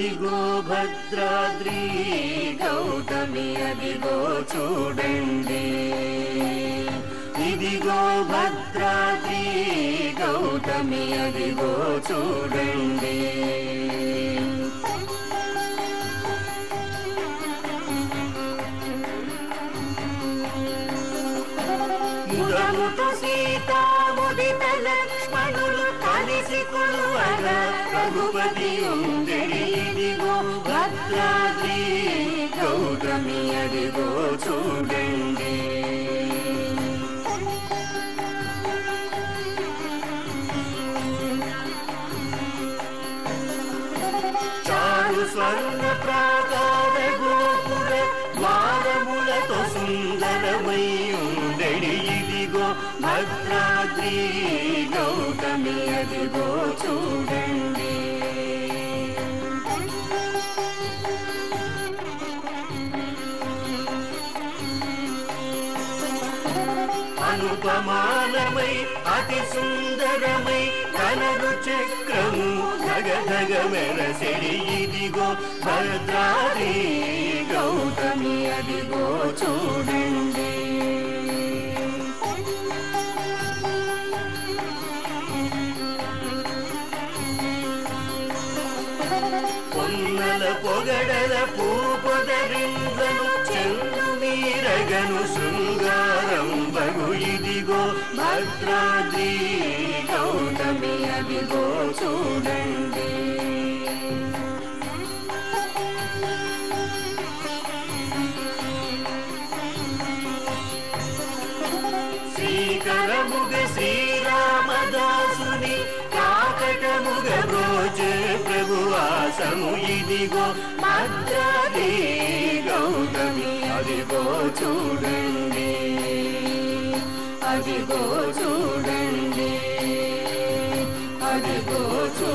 ఇదిగో భద్రాద్రి గౌతమి అదిగో చూడండి ఇదిగో భద్రాద్రి గౌతమి అదిగో చూడండి ముదముతో సీతాముదిత లక్ష్మణులు కలిసి కొలువగా రఘుపతి ఉండెడి ఇదిగో భద్రాద్రి గౌతమి అదిగో చూడండి చారు స్వర్ణ ప్రాకార గోపుర ద్వారములతో సుందరమై ఉండెడి ఇదిగో భద్రాద్రి గౌతమి అదిగో చూడండి అనుపమానమై అతి సుందరమై కనరు చక్రము ధగధగ మెరసిడి ఇదిగో భద్రాది గౌతమి అదిగో చూడండి పొన్నల పొగడల పూపొదరిందను చెందు మీరగను శృంగారం బగు ఇదిగో భద్రాద్రి గౌతమి అదిగో చూడండి శ్రీకరముగ శ్రీరామదాసుని కాకటముగ బ్రోచే ప్రభువాసము ఇదిగో భద్రాది గౌతమి అదిగో చూడండి అదిగో చూడండి అదిగో చూడండి